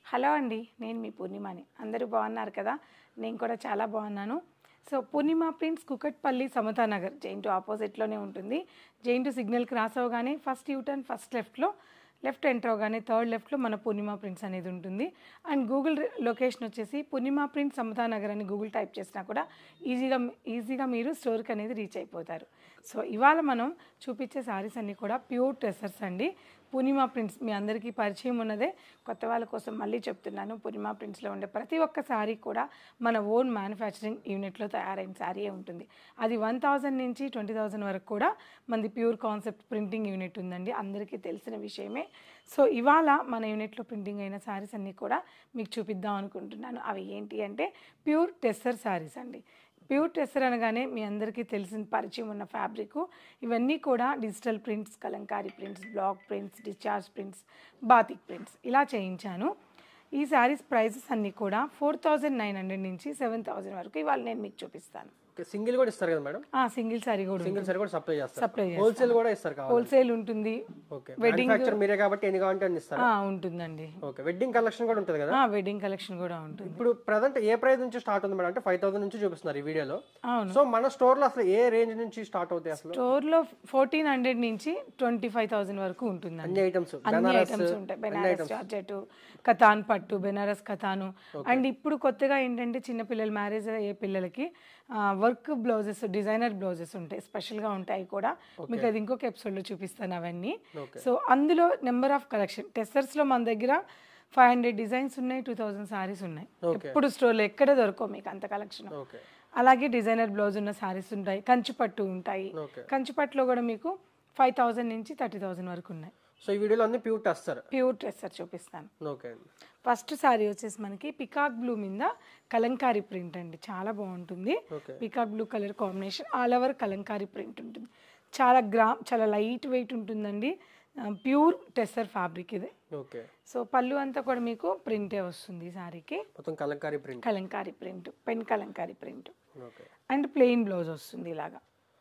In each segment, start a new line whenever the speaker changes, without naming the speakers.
Hello అండి నేను మీ పూర్ణిమని అందరూ బాగున్నారు కదా నేను కూడా చాలా బాగున్నాను so Purnima prince Kukatpally Samatha Nagar JNTU ఆపోజిట్లోనే ఉంటుంది జైన్ టు సిగ్నల్ క్రాస్ అవగానే ఫస్ట్ యూటర్న్ ఫస్ట్ లెఫ్ట్లో లెఫ్ట్ ఎంటర్ అవగానే థర్డ్ లెఫ్ట్లో మన పూర్ణిమ ప్రింట్స్ అనేది ఉంటుంది అండ్ గూగుల్ లొకేషన్ వచ్చేసి పూర్ణిమ ప్రింట్స్ సమతా నగర్ అని గూగుల్ టైప్ చేసినా కూడా ఈజీగా ఈజీగా మీరు స్టోర్కి అనేది రీచ్ అయిపోతారు సో ఇవాళ మనం చూపించే సారీస్ అన్నీ కూడా ప్యూర్ టెసర్స్ అండి పూర్ణిమ ప్రింట్స్ మీ అందరికీ పరిచయం ఉన్నదే కొత్త వాళ్ళ కోసం మళ్ళీ చెప్తున్నాను పూర్ణిమ ప్రింట్స్లో ఉండే ప్రతి ఒక్క శారీ కూడా మన ఓన్ మ్యానుఫ్యాక్చరింగ్ యూనిట్లో తయారైన శారీయే ఉంటుంది అది వన్ థౌజండ్ నుంచి ట్వంటీ థౌజండ్ వరకు కూడా మనది ప్యూర్ కాన్సెప్ట్ ప్రింటింగ్ యూనిట్ ఉందండి అందరికీ తెలిసిన విషయమే సో ఇవాళ మన యూనిట్లో ప్రింటింగ్ అయిన శారీస్ అన్నీ కూడా మీకు చూపిద్దాం అనుకుంటున్నాను అవి ఏంటి అంటే ప్యూర్ టెస్సర్ శారీస్ అండి ప్యూర్ టెస్సర్ అనగానే మీ అందరికీ తెలిసిన పరిచయం ఉన్న ఫ్యాబ్రిక్ ఇవన్నీ కూడా digital prints Kalamkari prints block prints discharge prints batik prints ఇలా చేయించాను ఈ శారీస్ ప్రైజెస్ అన్నీ కూడా ఫోర్ థౌజండ్ నైన్ హండ్రెడ్ నుంచి సెవెన్ థౌజండ్ వరకు ఇవాళ నేను మీకు చూపిస్తాను
సింగిల్ కూడా ఇస్తారు కదా మేడం
ఆ సింగిల్ శారీ కూడా
సింగిల్ సరి కూడా సప్లై చేస్తారు
సప్లై
హోల్సేల్ కూడా ఇస్తారు కావాలి
హోల్సేల్ ఉంటుంది
ఓకే మ్యానుఫ్యాక్చర్ మీరే కాబట్టి ఎన్ని కావాలంటే అన్ని ఇస్తారు
ఆ, ఉంటుందండి
ఓకే వెడ్డింగ్ కలెక్షన్ కూడా ఉంటుంది కదా
ఆ, వెడ్డింగ్ కలెక్షన్ కూడా ఉంటుంది
ఇప్పుడు ప్రజెంట్ ఏ ప్రైస్ నుంచి స్టార్ట్ ఉంది మేడం అంటే ఫైవ్ థౌసండ్ నుంచి చూపిస్తున్నారు ఈ వీడియోలో
అవును
సో మన స్టోర్ లో అసలు ఏ రేంజ్ నుంచి స్టార్ట్ అవుతాయి అసలు
స్టోర్లో ఫోర్టీన్ హండ్రెడ్ నుంచి ట్వంటీ ఫైవ్ థౌసండ్ వరకు ఉంటుందండి
అన్ని ఐటమ్స్
అన్ని ఐటమ్స్ ఉంటాయి బెనారస్ జార్జెట్ కథాన్ పట్టు బెనారస్ కథాను అండ్ ఇప్పుడు కొత్తగా ఏంటంటే చిన్నపిల్లలు మ్యారేజ్ అయ్యే పిల్లలకి వర్క్ బ్లౌజెస్ డిజైనర్ బ్లౌజెస్ ఉంటాయి స్పెషల్గా ఉంటాయి కూడా మీకు అది ఇంకొక ఎపిసోడ్లో చూపిస్తాను అవన్నీ సో అందులో నెంబర్ ఆఫ్ కలెక్షన్ టెస్టర్స్లో మన దగ్గర ఫైవ్ హండ్రెడ్ డిజైన్స్ ఉన్నాయి టూ థౌజండ్ సారీస్ ఉన్నాయి ఎప్పుడు స్టోర్లో ఎక్కడ దొరకవు మీకు అంత కలెక్షన్
ఓకే
అలాగే డిజైనర్ బ్లౌజ్ ఉన్న సారీస్ ఉంటాయి కంచి పట్టు ఉంటాయి
Okay.
కంచి పట్టులో కూడా మీకు ఫైవ్ థౌజండ్ నుంచి థర్టీ థౌజండ్ వరకు ఉన్నాయి
సో ఈ వీడియోలో అన్ని ప్యూర్ టెస్టర్
ప్యూర్ డ్రెస్సర్ చూపిస్తాను
ఓకే అండి
ఫస్ట్ సారీ వచ్చేసి మనకి పికాక్ బ్లూ మీద కలంకారీ ప్రింట్ అండి చాలా బాగుంటుంది
Okay.
Peacock blue colour combination all over Kalamkari print ఉంటుంది చాలా గ్రామ్ చాలా లైట్ వెయిట్ ఉంటుందండి ప్యూర్ టెస్సర్ ఫ్యాబ్రిక్ ఇది
ఓకే
సో పళ్ళు అంతా కూడా మీకు ప్రింటే వస్తుంది ఈ సారీకి
మొత్తం Kalamkari print
Kalamkari print pen Kalamkari print
okay
and plain blouse వస్తుంది ఇలాగా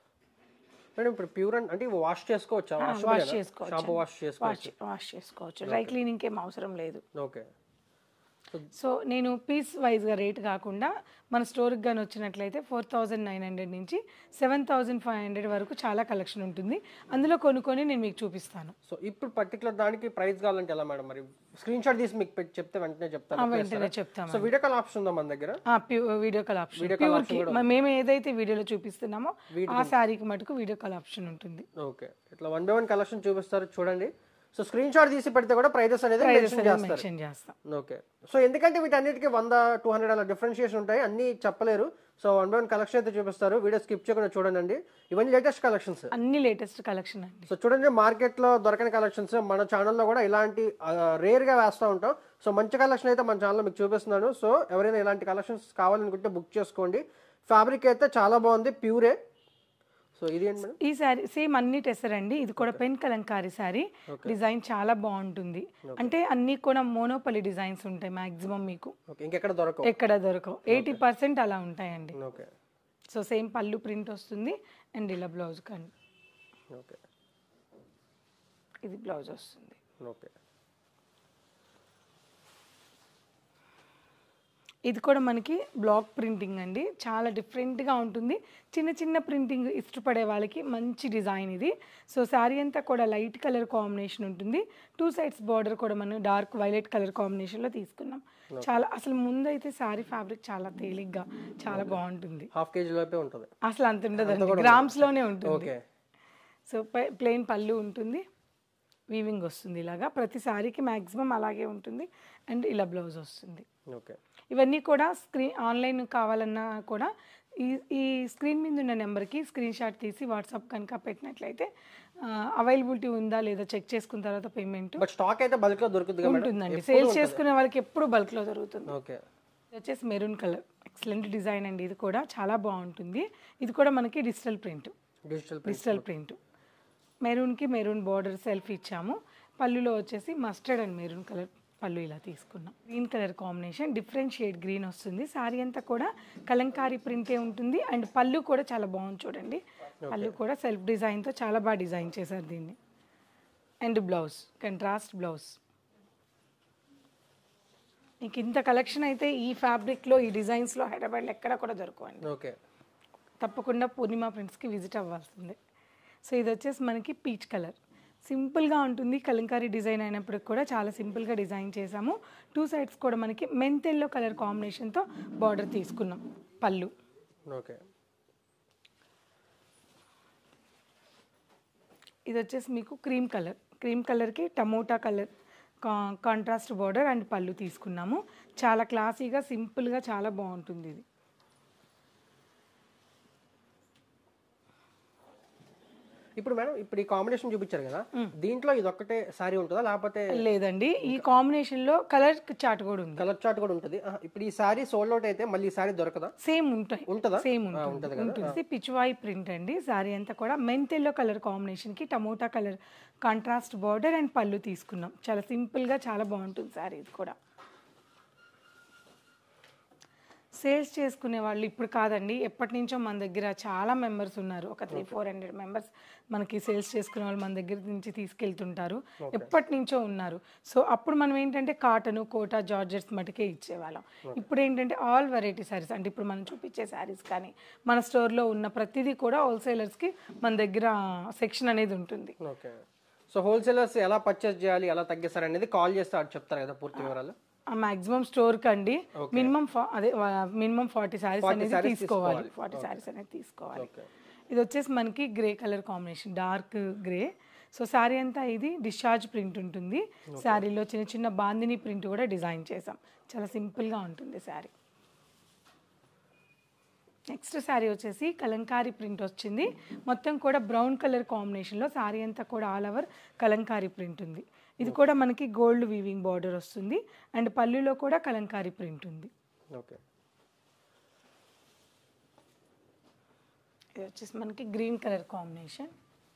మేడం ఇప్పుడు ప్యూర్ అంటే ఇవి వాష్ చేసుకోవచ్చా
వాష్ చేసుకోవచ్చు
షాంపూ వాష్ చేసుకోవచ్చు
వాష్ వాష్ చేసుకోవచ్చు డ్రై క్లీనింగ్ ఏం అవసరం లేదు
ఓకే
సో నేను పీస్ వైజ్గా రేట్ కాకుండా మన స్టోర్కి కానీ వచ్చినట్లయితే ఫోర్ థౌజండ్ నైన్ హండ్రెడ్ నుంచి సెవెన్ థౌజండ్ ఫైవ్ హండ్రెడ్ వరకు చాలా కలెక్షన్ ఉంటుంది అందులో కొనుక్కొని నేను మీకు చూపిస్తాను
సో ఇప్పుడు పర్టికులర్ దానికి ప్రైస్ కావాలంటే ఎలా మేడం మరి స్క్రీన్ షాట్ తీసి మీకు పెట్టి చెప్తే వెంటనే చెప్తాను
వెంటనే చెప్తాము
సో వీడియో కాల్ ఆప్షన్ ఉందా మన దగ్గర
వీడియో కాల్ ఆప్షన్ ప్యూర్కి మేము ఏదైతే వీడియోలో చూపిస్తున్నామో ఆ శారీకి మటుకు వీడియో కాల్ ఆప్షన్ ఉంటుంది
ఓకే ఇట్లా వన్ బై వన్ కలెక్షన్ చూపిస్తారు చూడండి సో స్క్రీన్ షాట్ తీసి పెడితే కూడా ప్రైజెస్ అనేది మెన్షన్ చేస్తారు
మెన్షన్ చేస్తాం
ఓకే సో ఎందుకంటే వీటన్నిటికీ వంద టూ హండ్రెడ్ అలా డిఫరెన్షియేషన్ ఉంటాయి అన్ని చెప్పలేరు so one by one collection అయితే చూపిస్తారు వీడియో స్కిప్ చేయకుండా చూడండి ఇవన్నీ లేటెస్ట్ కలెక్షన్స్
అన్ని లేటెస్ట్ కలెక్షన్ అండి
సో చూడండి మార్కెట్లో దొరకని కలెక్షన్స్ మన ఛానల్లో కూడా ఇలాంటి రేర్గా వేస్తూ ఉంటాం సో మంచి కలెక్షన్ అయితే మన ఛానల్లో మీకు చూపిస్తున్నాను సో ఎవరైనా ఇలాంటి కలెక్షన్స్ కావాలనుకుంటే బుక్ చేసుకోండి ఫ్యాబ్రిక్ అయితే చాలా బాగుంది ప్యూరే సో ఇది ఏంటి మేడం
ఈ శారీ సేమ్ అన్ని టెసర్ అండి ఇది కూడా పెన్ కలంకారీ శారీ డిజైన్ చాలా బాగుంటుంది అంటే అన్ని కూడా మోనోపలి డిజైన్స్ ఉంటాయి మాక్సిమం మీకు
ఓకే ఇంకెక్కడ దొరకవు
ఎక్కడ దొరకవు ఎయిటీ పర్సెంట్ అలా ఉంటాయండి
ఓకే
సో సేమ్ పళ్ళు ప్రింట్ వస్తుంది అండ్ ఇలా బ్లౌజ్ కండి
ఓకే
ఇది బ్లౌజ్ వస్తుంది
ఓకే
ఇది కూడా మనకి బ్లాక్ ప్రింటింగ్ అండి చాలా డిఫరెంట్గా ఉంటుంది చిన్న చిన్న ప్రింటింగ్ ఇష్టపడే వాళ్ళకి మంచి డిజైన్ ఇది సో శారీ అంతా కూడా లైట్ కలర్ కాంబినేషన్ ఉంటుంది టూ సైడ్స్ బార్డర్ కూడా మనం డార్క్ వైలెట్ కలర్ కాంబినేషన్లో తీసుకున్నాం చాలా అసలు ముందైతే శారీ ఫ్యాబ్రిక్ చాలా తేలిగ్గా చాలా బాగుంటుంది
హాఫ్ కేజీ లోపే ఉంటుంది
అసలు అంత ఉండదండి గ్రామ్స్లోనే ఉంటుంది
ఓకే
సో ప్లెయిన్ పళ్ళు ఉంటుంది వీవింగ్ వస్తుంది ఇలాగా ప్రతి శారీకి మ్యాక్సిమం అలాగే ఉంటుంది అండ్ ఇలా బ్లౌజ్ వస్తుంది
ఓకే
ఇవన్నీ కూడా స్క్రీన్ ఆన్లైన్ కావాలన్నా కూడా ఈ ఈ స్క్రీన్ మీద ఉన్న నెంబర్కి స్క్రీన్ షాట్ తీసి వాట్సాప్ కనుక పెట్టినట్లయితే అవైలబిలిటీ ఉందా లేదా చెక్ చేసుకున్న తర్వాత పేమెంట్
బట్ స్టాక్ అయితే బల్క్ లో దొరుకుతుంది కదా మేడం
ఉంటుందండి సేల్స్ చేసుకునే వాళ్ళకి ఎప్పుడు బల్క్లో దొరుకుతుంది
ఓకే
ఇది వచ్చేసి మెరూన్ కలర్ ఎక్సలెంట్ డిజైన్ అండి ఇది కూడా చాలా బాగుంటుంది ఇది కూడా మనకి digital print
digital
digital print మెరూన్కి మెరూన్ బార్డర్ సెల్ఫ్ ఇచ్చాము పళ్ళులో వచ్చేసి మస్టర్డ్ అండ్ మెరూన్ కలర్ పళ్ళు ఇలా తీసుకున్నాం green colour combination different shade green వస్తుంది శారీ అంతా కూడా కలంకారీ ప్రింటే ఉంటుంది అండ్ పళ్ళు కూడా చాలా బాగుంది చూడండి పళ్ళు కూడా సెల్ఫ్ డిజైన్తో చాలా బాగా డిజైన్ చేశారు దీన్ని అండ్ బ్లౌజ్ కంట్రాస్ట్ బ్లౌజ్ మీకు ఇంత కలెక్షన్ అయితే ఈ ఫ్యాబ్రిక్లో ఈ డిజైన్స్లో హైదరాబాద్లో ఎక్కడ కూడా దొరకవండి
ఓకే
తప్పకుండా పూర్ణిమ ప్రింట్స్కి విజిట్ అవ్వాల్సిందే సో ఇది వచ్చేసి మనకి పీచ్ కలర్ సింపుల్గా ఉంటుంది కలంకారీ డిజైన్ అయినప్పటికి కూడా చాలా సింపుల్గా డిజైన్ చేసాము టూ సైడ్స్ కూడా మనకి మెంతెల్లో కలర్ కాంబినేషన్తో బార్డర్ తీసుకున్నాం పళ్ళు
ఓకే
ఇది వచ్చేసి మీకు క్రీమ్ కలర్ క్రీమ్ కలర్కి టమోటా కలర్ కా కాంట్రాస్ట్ బార్డర్ అండ్ పళ్ళు తీసుకున్నాము చాలా క్లాసీగా సింపుల్గా చాలా బాగుంటుంది ఇది
ఇప్పుడు మేడం ఇప్పుడు ఈ కాంబినేషన్ చూపించారు కదా దీంట్లో ఇది ఒక్కటే సారీ ఉంటుందా లేకపోతే
లేదండి ఈ కాంబినేషన్లో కలర్ చాట్ కూడా ఉంది
కలర్ చార్ట్ కూడా ఉంటుంది ఆహా, ఇప్పుడు ఈ సారీ సోల్డ్ అవుట్ అయితే మళ్ళీ ఈ సారీ దొరకదా
సేమ్ ఉంటాయి
ఉంటుందా
సేమ్
ఆ,
ఉంటుంది
ఉంటది కదా
ఉంటుంది పిచ్వాయి ప్రింట్ అండి సారీ అంతా కూడా మెంతెల్లో కలర్ కాంబినేషన్కి tomato colour contrast border and పళ్ళు తీసుకున్నాం చాలా సింపుల్గా చాలా బాగుంటుంది సారీ ఇది కూడా సేల్స్ చేసుకునే వాళ్ళు ఇప్పుడు కాదండి ఎప్పటి నుంచో మన దగ్గర చాలా మెంబర్స్ ఉన్నారు ఒక త్రీ ఫోర్ హండ్రెడ్ మెంబర్స్ మనకి సేల్స్ చేసుకునే వాళ్ళు మన దగ్గర నుంచి తీసుకెళ్తుంటారు ఎప్పటి నుంచో ఉన్నారు సో అప్పుడు మనం ఏంటంటే కాటన్ కోటా జార్జెట్స్ మటుకే ఇచ్చేవాళ్ళం ఇప్పుడు ఏంటంటే ఆల్ వెరైటీ శారీస్ అంటే ఇప్పుడు మనం చూపించే శారీస్ కానీ మన స్టోర్లో ఉన్న ప్రతిదీ కూడా హోల్సేలర్స్కి మన దగ్గర సెక్షన్ అనేది ఉంటుంది
ఓకే సో హోల్సేలర్స్ ఎలా పర్చేస్ చేయాలి ఎలా తగ్గిస్తారు అనేది కాల్ చేస్తే అటు చెప్తారు కదా పూర్తి వివరాలు
మాక్సిమం స్టోర్ కండి మినిమం అదే మినిమం ఫార్టీ శారీస్ అనేది
sarees
తీసుకోవాలి ఫార్టీ శారీస్ అనేది తీసుకోవాలి
ఓకే
ఇది వచ్చేసి మనకి grey colour combination dark grey so sari అంతా ఇది డిశ్చార్జ్ ప్రింట్ ఉంటుంది శారీలో చిన్న చిన్న బాందిని ప్రింట్ కూడా డిజైన్ చేసాం చాలా సింపుల్గా ఉంటుంది శారీ నెక్స్ట్ శారీ వచ్చేసి కలంకారీ ప్రింట్ వచ్చింది మొత్తం కూడా బ్రౌన్ కలర్ కాంబినేషన్లో శారీ అంతా కూడా ఆల్ ఓవర్ కలంకారీ ప్రింట్ ఉంది ఇది కూడా మనకి గోల్డ్ వీవింగ్ బార్డర్ వస్తుంది అండ్ పళ్ళులో కూడా కలంకారీ ప్రింట్ ఉంది
ఓకే
ఇది వచ్చేసి మనకి green colour combination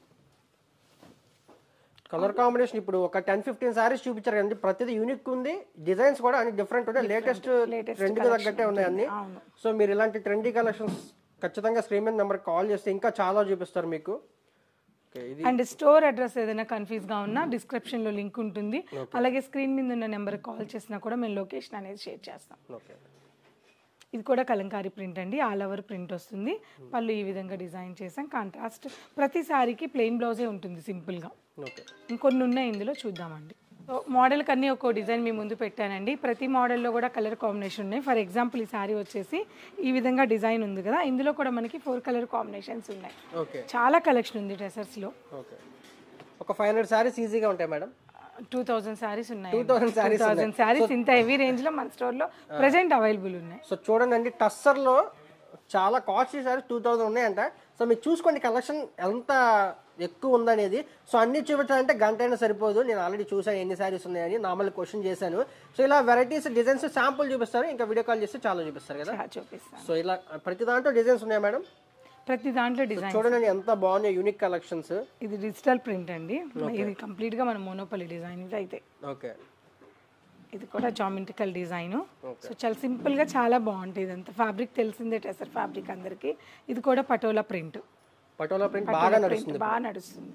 colour combination ఇప్పుడు ఒక టెన్ ఫిఫ్టీన్ సారీస్ చూపించారు కదండి ప్రతిదీ యూనిక్ ఉంది డిజైన్స్ కూడా అన్ని డిఫరెంట్ ఉన్నాయి లేటెస్ట్
latest
ట్రెండ్ కి తగ్గట్టే ఉన్నాయి అన్ని
అవును.
సో మీరు ఇలాంటి ట్రెండీ కలెక్షన్స్ ఖచ్చితంగా స్క్రీన్ మీద నెంబర్ కాల్ చేస్తే ఇంకా చాలా చూపిస్తారు మీకు ఓకే ఇది
అండ్ స్టోర్ అడ్రస్ ఏదైనా కన్ఫ్యూజ్ గా ఉన్నా డిస్క్రిప్షన్ లో లింక్ ఉంటుంది అలాగే స్క్రీన్ మీద ఉన్న నెంబర్ కాల్ చేసినా కూడా మేము లొకేషన్ అనేది షేర్ చేస్తాం
ఓకే
ఇది కూడా కలంకారీ ప్రింట్ అండి ఆల్ ఓవర్ ప్రింట్ వస్తుంది పళ్ళు ఈ విధంగా డిజైన్ చేసాం కాంట్రాస్ట్ ప్రతి సారీకి ప్లెయిన్ బ్లౌజే ఉంటుంది సింపుల్ గా
ఓకే
ఇంకొన్ని ఉన్నాయి ఇందులో చూద్దామండి సో మోడల్కి అన్నీ ఒక డిజైన్ మీ ముందు పెట్టానండి ప్రతి మోడల్లో కూడా కలర్ కాంబినేషన్ ఉన్నాయి ఫర్ ఎగ్జాంపుల్ ఈ సారీ వచ్చేసి ఈ విధంగా డిజైన్ ఉంది కదా ఇందులో కూడా మనకి ఫోర్ కలర్ కాంబినేషన్స్ ఉన్నాయి
ఓకే
చాలా కలెక్షన్ ఉంది డ్రెస్సెస్లో
ఓకే ఒక ఫైవ్ హండ్రెడ్ సారీస్ ఈజీగా ఉంటాయి మేడం
టూ థౌజండ్ శారీస్ ఉన్నాయి
2000 sarees
థౌసండ్ శారీస్ ఇంత హెవీ రేంజ్ లో మన స్టోర్ లో ప్రెసెంట్ అవైలబుల్ ఉన్నాయి
సో చూడండి అండి టస్సర్లో చాలా కాస్ట్లీ సారీస్ టూ థౌసండ్ ఉన్నాయంట సో మీరు చూసుకోండి కలెక్షన్ ఎంత ఎక్కువ ఉందనేది సో అన్ని చూపించాలంటే గంట అయినా సరిపోదు నేను ఆల్రెడీ చూసాను ఎన్ని సారీస్ ఉన్నాయని నార్మల్ క్వశ్చన్ చేశాను సో ఇలా వెరైటీస్ డిజైన్స్ శాంపుల్ చూపిస్తారు ఇంకా వీడియో కాల్ చేస్తే చాలా చూపిస్తారు కదా
చా- చూపిస్తాను
సో ఇలా ప్రతి దాంట్లో డిజైన్స్ ఉన్నాయి మేడం
ప్రతి దాంట్లో డిజైన్
చూడండి ఎంత బాగున్నాయి యూనిక్ కలెక్షన్స్
ఇది డిజిటల్ ప్రింట్ అండి ఇది కంప్లీట్ గా మన మోనోపల్లి డిజైన్ ఇది అయితే
ఓకే
ఇది కూడా జామెట్రికల్ డిజైన్ సో చాలా సింపుల్ గా చాలా బాగుంటుంది ఇదంతా ఫ్యాబ్రిక్ తెలిసిందే టెసర్ ఫ్యాబ్రిక్ అందరికి ఇది కూడా పటోలా ప్రింట్
పటోలా ప్రింట్ బాగా నడుస్తుంది
బాగా నడుస్తుంది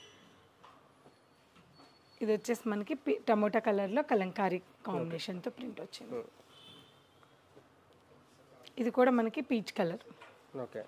ఇది వచ్చేసి మనకి పి- టమోటా కలర్ లో కలంకారీ కాంబినేషన్ తో ప్రింట్ వచ్చింది ఇది కూడా మనకి పీచ్ కలర్
ఓకే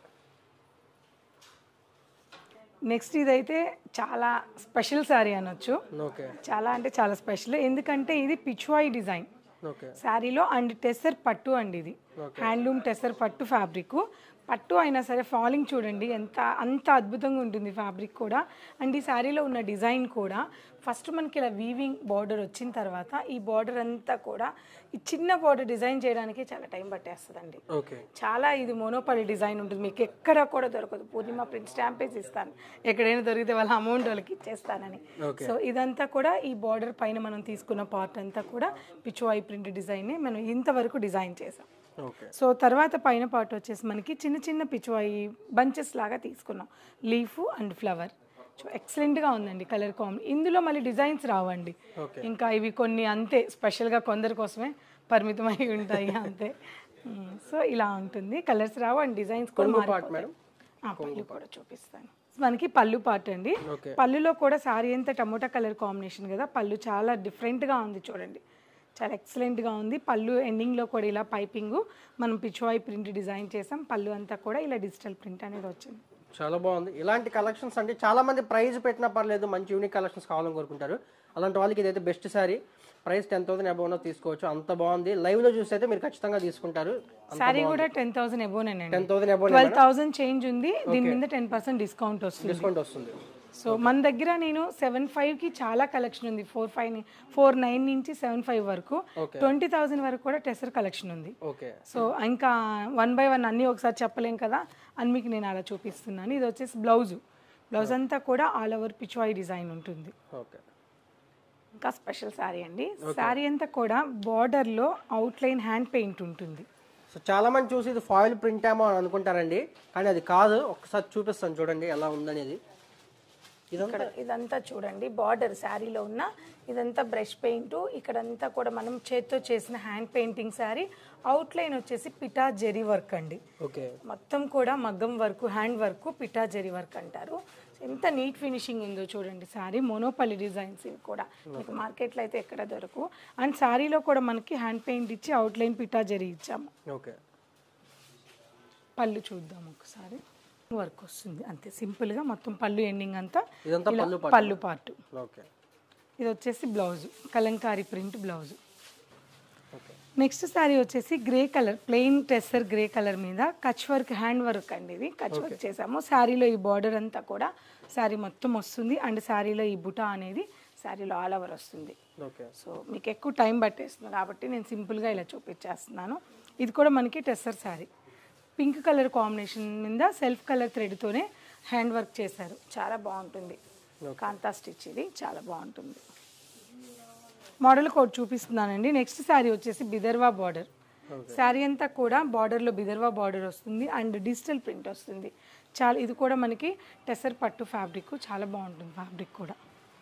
నెక్స్ట్ ఇదైతే చాలా స్పెషల్ శారీ అనొచ్చు
ఓకే
చాలా అంటే చాలా స్పెషల్ ఎందుకంటే ఇది పిచ్వాయి డిజైన్
ఓకే
శారీలో అండ్ టెసర్ పట్టు అండి ఇది హ్యాండ్లూమ్ టెసర్ పట్టు ఫ్యాబ్రిక్ పట్టు అయినా సరే ఫాలింగ్ చూడండి ఎంత అంత అద్భుతంగా ఉంటుంది ఫ్యాబ్రిక్ కూడా అండ్ ఈ శారీలో ఉన్న డిజైన్ కూడా ఫస్ట్ మనకి ఇలా వీవింగ్ బార్డర్ వచ్చిన తర్వాత ఈ బార్డర్ అంతా కూడా ఈ చిన్న బార్డర్ డిజైన్ చేయడానికి చాలా టైం పట్టేస్తుందండి
ఓకే
చాలా ఇది మోనోపల్లి డిజైన్ ఉంటుంది మీకు ఎక్కడ కూడా దొరకదు పూర్ణిమ ప్రింట్ స్టాంప్ వేసి ఇస్తాను ఎక్కడైనా దొరికితే వాళ్ళ అమౌంట్ వాళ్ళకి ఇచ్చేస్తానని సో ఇదంతా కూడా ఈ బార్డర్ పైన మనం తీసుకున్న పార్ట్ అంతా కూడా పిచ్చువాయి ప్రింట్ డిజైన్ మనం ఇంతవరకు డిజైన్ చేసాం
ఓకే
సో తర్వాత పైన పార్ట్ వచ్చేసి మనకి చిన్న చిన్న పిచ్చువాయి బంచెస్ లాగా తీసుకున్నాం లీఫ్ అండ్ ఫ్లవర్ సో ఎక్సలెంట్గా ఉందండి కలర్ కాంబి ఇందులో మళ్ళీ డిజైన్స్ రావండి ఇంకా ఇవి కొన్ని అంతే స్పెషల్గా కొందరి కోసమే పరిమితమై ఉంటాయి అంతే మ్మ్. సో ఇలా ఉంటుంది కలర్స్ రావు అండ్ డిజైన్స్ కూడా మారిపోతాయి.
మేడం?
ఆ, పళ్ళు కూడా చూపిస్తాను మనకి పళ్ళు పార్ట్ అండి
ఓకే.
పళ్ళులో కూడా శారీ అంతా టమోటా కలర్ కాంబినేషన్ కదా పళ్ళు చాలా డిఫరెంట్గా ఉంది చూడండి చాలా ఎక్సలెంట్గా ఉంది పళ్ళు ఎండింగ్లో కూడా ఇలా పైపింగ్ మనం పిచ్వాయి ప్రింట్ డిజైన్ చేసాం పళ్ళు అంతా కూడా ఇలా డిజిటల్ ప్రింట్ అనేది వచ్చింది
చాలా బాగుంది ఇలాంటి కలెక్షన్స్ అంటే చాలా మంది ప్రైస్ పెట్టినా పర్లేదు మంచి యూనిక్ కలెక్షన్స్ కావాలని కోరుకుంటారు అలాంటి వాళ్ళకి ఇదైతే best sari price ten thousand above తీసుకోవచ్చు అంత బాగుంది లైవ్ లో చూసి అయితే మీరు ఖచ్చితంగా తీసుకుంటారు
శారీ కూడా టెన్ థౌసండ్ ఎబోనేనండి
ten thousand above
twelve thousand change ఉంది దీని మీద టెన్ పర్సెంట్ డిస్కౌంట్ వస్తుంది
డిస్కౌంట్ వస్తుంది
సో మన దగ్గర నేను సెవెన్ కి చాలా కలెక్షన్ ఉంది ఫోర్ ఫైవ్ ఫోర్ నైన్ నుంచి సెవెన్ ఫైవ్ వరకు
Okay.
ట్వంటీ థౌసండ్ వరకు కూడా టెసర్ కలెక్షన్ ఉంది
ఓకే
సో ఇంకా వన్ బై వన్ అన్నీ ఒకసారి చెప్పలేం కదా అని మీకు నేను అలా చూపిస్తున్నాను ఇది వచ్చేసి బ్లౌజు బ్లౌజ్ అంతా కూడా ఆల్ ఓవర్ పిచ్వాయి డిజైన్ ఉంటుంది
ఓకే
ఇంకా స్పెషల్ శారీ అండి శారీ అంతా కూడా బార్డర్లో అవుట్లైన్ హ్యాండ్ పెయింట్ ఉంటుంది
సో చాలా మంది చూసి ఇది ఫాయిల్ ప్రింట్ ఏమో అని అనుకుంటారండి కానీ అది కాదు ఒకసారి చూపిస్తాను చూడండి ఎలా ఉందనేది ఇదంతా
ఇక్కడ ఇదంతా చూడండి బార్డర్ శారీలో ఉన్న ఇదంతా బ్రష్ పెయింట్ ఇక్కడంతా కూడా మనం చేత్తో చేసిన హ్యాండ్ పెయింటింగ్ శారీ అవుట్లైన్ వచ్చేసి పిటా జెరీ వర్క్ అండి
ఓకే
మొత్తం కూడా మగ్గం వర్క్ హ్యాండ్ వర్క్ పిటా జెరీ వర్క్ అంటారు ఎంత నీట్ ఫినిషింగ్ ఉందో చూడండి శారీ మోనోపల్లి డిజైన్స్ ఇవి కూడా మీకు మార్కెట్లో అయితే ఎక్కడ దొరకు అండ్ శారీలో కూడా మనకి హ్యాండ్ పెయింట్ ఇచ్చి అవుట్లైన్ పిటా జెరీ ఇచ్చాము
ఓకే
పళ్ళు చూద్దాం ఒకసారి వర్క్ వస్తుంది అంతే సింపుల్గా మొత్తం పళ్ళు ఎండింగ్ అంతా
ఇదంతా
ఇలా
పళ్ళు part.
పళ్ళు పార్ట్
ఓకే
ఇది వచ్చేసి blouse Kalamkari print blouse
okay
next sari వచ్చేసి grey colour plain tussar grey colour మీద కచ్ వర్క్ హ్యాండ్ వర్క్ అండి ఇది కచ్ వర్క్ చేసాము శారీలో ఈ బార్డర్ అంతా కూడా శారీ మొత్తం వస్తుంది అండ్ శారీలో ఈ బుటా అనేది శారీలో ఆల్ ఓవర్ వస్తుంది
ఓకే
సో మీకు ఎక్కువ టైం పట్టేస్తుంది కాబట్టి నేను సింపుల్గా ఇలా చూపించేస్తున్నాను ఇది కూడా మనకి tussar sari pink colour combination మీద సెల్ఫ్ కలర్ థ్రెడ్తోనే హ్యాండ్ వర్క్ చేశారు చాలా బాగుంటుంది కాంతా స్టిచ్ ఇది చాలా బాగుంటుంది మోడల్ కోడ్ చూపిస్తున్నానండి నెక్స్ట్ శారీ వచ్చేసి బిదర్వా బార్డర్ శారీ అంతా కూడా బార్డర్లో బిదర్వా బార్డర్ వస్తుంది అండ్ డిజిటల్ ప్రింట్ వస్తుంది చాలా ఇది కూడా మనకి టెసర్ పట్టు ఫ్యాబ్రిక్ చాలా బాగుంటుంది ఫ్యాబ్రిక్ కూడా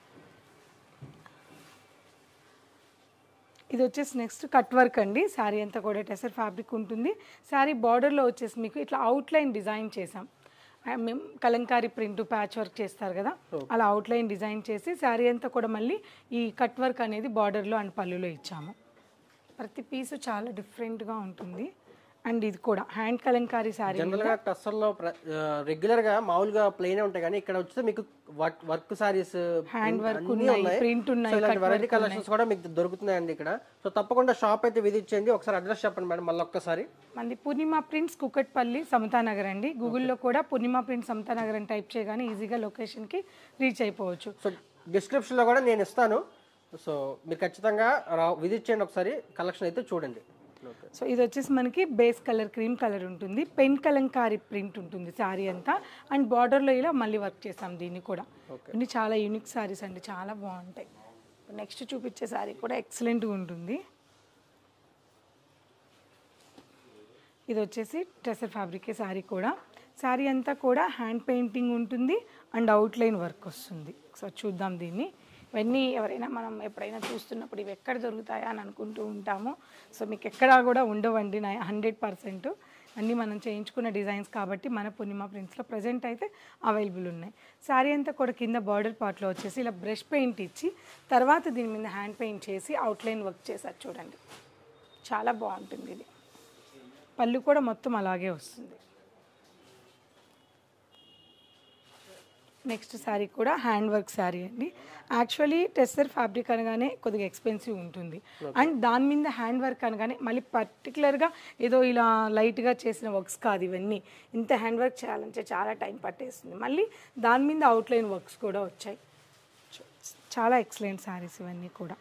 ఇది వచ్చేసి నెక్స్ట్ కట్ వర్క్ అండి శారీ అంతా కూడా టెసర్ ఫ్యాబ్రిక్ ఉంటుంది శారీ బార్డర్లో వచ్చేసి మీకు ఇట్లా అవుట్లైన్ డిజైన్ చేసాం ఆ, మేము కలంకారీ ప్రింట్ ప్యాచ్ వర్క్ చేస్తారు కదా అలా అవుట్లైన్ డిజైన్ చేసి శారీ అంతా కూడా మళ్ళీ ఈ కట్ వర్క్ అనేది బార్డర్లో అండ్ పళ్ళులో ఇచ్చాము ప్రతి పీసు చాలా డిఫరెంట్గా ఉంటుంది అండ్ ఇది కూడా హ్యాండ్ కలంకారీ శారీ
జనరల్ గా టస్సర్లో రెగ్యులర్ గా మామూలుగా ప్లెయిన్ ఉంటాయి కానీ ఇక్కడ వచ్చి మీకు వర్క్ సారీస్
హ్యాండ్ వర్క్ ఉన్నాయి ప్రింట్ ఉన్నాయి
ఇలాంటి వెరైటీ కలెక్షన్స్ కూడా మీకు దొరుకుతున్నాయండి ఇక్కడ సో తప్పకుండా షాప్ అయితే విజిట్ చేయండి ఒకసారి అడ్రస్ చెప్పండి మేడం మళ్ళీ ఒక్కసారి
మంది పూర్ణిమ ప్రింట్స్ కుకట్పల్లి సమతానగర్ అండి గూగుల్లో కూడా పూర్ణిమ ప్రింట్స్ సమతానగర్ అని టైప్ చేయగానే ఈజీగా లొకేషన్కి రీచ్ అయిపోవచ్చు
సో డిస్క్రిప్షన్లో కూడా నేను ఇస్తాను సో మీరు ఖచ్చితంగా రా విజిట్ చేయండి ఒకసారి కలెక్షన్ అయితే చూడండి ఓకే
సో ఇది వచ్చేసి మనకి బేస్ కలర్ క్రీమ్ కలర్ ఉంటుంది పెన్ కలంకారీ ప్రింట్ ఉంటుంది శారీ అంతా అండ్ బార్డర్లో ఇలా మళ్ళీ వర్క్ చేసాం దీన్ని కూడా ఇన్ని చాలా యూనిక్ శారీస్ అండి చాలా బాగుంటాయి నెక్స్ట్ చూపించే శారీ కూడా ఎక్సలెంట్గా ఉంటుంది ఇది వచ్చేసి టెసర్ ఫ్యాబ్రిక్ శారీ కూడా శారీ అంతా కూడా హ్యాండ్ పెయింటింగ్ ఉంటుంది అండ్ అవుట్లైన్ వర్క్ వస్తుంది ఒకసారి చూద్దాం దీన్ని ఇవన్నీ ఎవరైనా మనం ఎప్పుడైనా చూస్తున్నప్పుడు ఇవి ఎక్కడ దొరుకుతాయా అని అనుకుంటూ ఉంటాము సో మీకు ఎక్కడా కూడా ఉండవండి నా హండ్రెడ్ పర్సెంట్ అన్నీ మనం చేయించుకున్న డిజైన్స్ కాబట్టి మన పూర్ణిమ ప్రింట్స్లో ప్రజెంట్ అయితే అవైలబుల్ ఉన్నాయి శారీ అంతా కూడా కింద బార్డర్ పార్ట్లో వచ్చేసి ఇలా బ్రష్ పెయింట్ ఇచ్చి తర్వాత దీని మీద హ్యాండ్ పెయింట్ చేసి అవుట్లైన్ వర్క్ చేశారు చూడండి చాలా బాగుంటుంది ఇది పళ్ళు కూడా మొత్తం అలాగే వస్తుంది నెక్స్ట్ శారీ కూడా హ్యాండ్ వర్క్ శారీ అండి యాక్చువల్లీ టెస్సర్ ఫ్యాబ్రిక్ అనగానే కొద్దిగా ఎక్స్పెన్సివ్ ఉంటుంది అండ్ దాని మీద హ్యాండ్ వర్క్ అనగానే మళ్ళీ పర్టికులర్గా ఏదో ఇలా లైట్గా చేసిన వర్క్స్ కాదు ఇవన్నీ ఇంత హ్యాండ్ వర్క్ చేయాలంటే చాలా టైం పట్టేస్తుంది మళ్ళీ దాని మీద అవుట్లైన్ వర్క్స్ కూడా వచ్చాయి చాలా ఎక్సలెంట్ శారీస్ ఇవన్నీ కూడా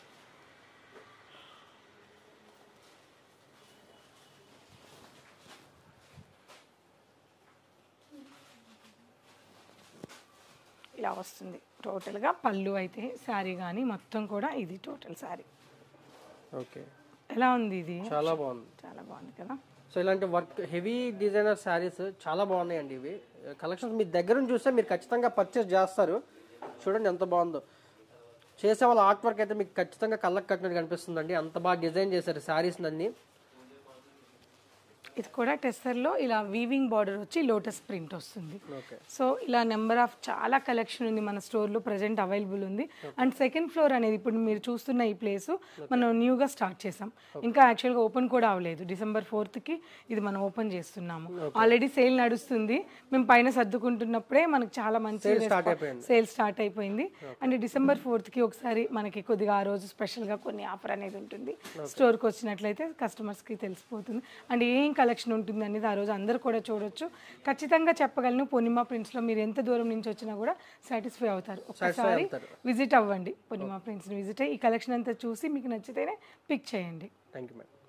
ఇలా వస్తుంది టోటల్గా పళ్ళు అయితే శారీ కానీ మొత్తం కూడా ఇది టోటల్ శారీ
ఓకే
ఎలా ఉంది ఇది
చాలా బాగుంది
చాలా బాగుంది కదా
సో ఇలాంటి వర్క్ హెవీ డిజైనర్ శారీస్ చాలా బాగున్నాయండి ఇవి కలెక్షన్స్ మీ దగ్గర నుంచి చూస్తే మీరు ఖచ్చితంగా పర్చేస్ చేస్తారు చూడండి ఎంత బాగుందో చేసే వాళ్ళ ఆర్ట్ వర్క్ అయితే మీకు ఖచ్చితంగా కళ్ళకి కట్టినట్టు కనిపిస్తుందండి అంత బాగా డిజైన్ చేశారు శారీస్ అన్ని
ఇది కూడా టెస్టర్లో ఇలా వీవింగ్ బార్డర్ వచ్చి లోటస్ ప్రింట్ వస్తుంది
ఓకే
సో ఇలా నెంబర్ ఆఫ్ చాలా కలెక్షన్ ఉంది మన స్టోర్లో ప్రజెంట్ అవైలబుల్ ఉంది అండ్ సెకండ్ ఫ్లోర్ అనేది ఇప్పుడు మీరు చూస్తున్న ఈ ప్లేస్ మనం న్యూగా స్టార్ట్ చేసాం ఇంకా యాక్చువల్గా ఓపెన్ కూడా అవ్వలేదు డిసెంబర్ ఫోర్త్కి ఇది మనం ఓపెన్ చేస్తున్నాము ఆల్రెడీ సేల్ నడుస్తుంది మేము పైన సర్దుకుంటున్నప్పుడే మనకు చాలా మంచి
start అయిపోయింది.
సేల్ స్టార్ట్ అయిపోయింది అండ్ డిసెంబర్ ఫోర్త్కి ఒకసారి మనకి కొద్దిగా ఆ రోజు స్పెషల్గా కొన్ని ఆఫర్ అనేది ఉంటుంది స్టోర్కి వచ్చినట్లయితే కస్టమర్స్కి తెలిసిపోతుంది అండ్ ఏం కలెక్షన్ ఉంటుంది అనేది ఆ రోజు అందరూ కూడా చూడొచ్చు ఖచ్చితంగా చెప్పగలను పూర్ణిమ ప్రింట్స్లో మీరు ఎంత దూరం నుంచి వచ్చినా కూడా సాటిస్ఫై అవుతారు ఒకసారి
అవుతారు.
విజిట్ అవ్వండి పూర్ణిమ ప్రింట్స్ని విజిట్ అయ్యి ఈ కలెక్షన్ అంతా చూసి మీకు నచ్చితేనే పిక్ చేయండి
థ్యాంక్ యూ మేడం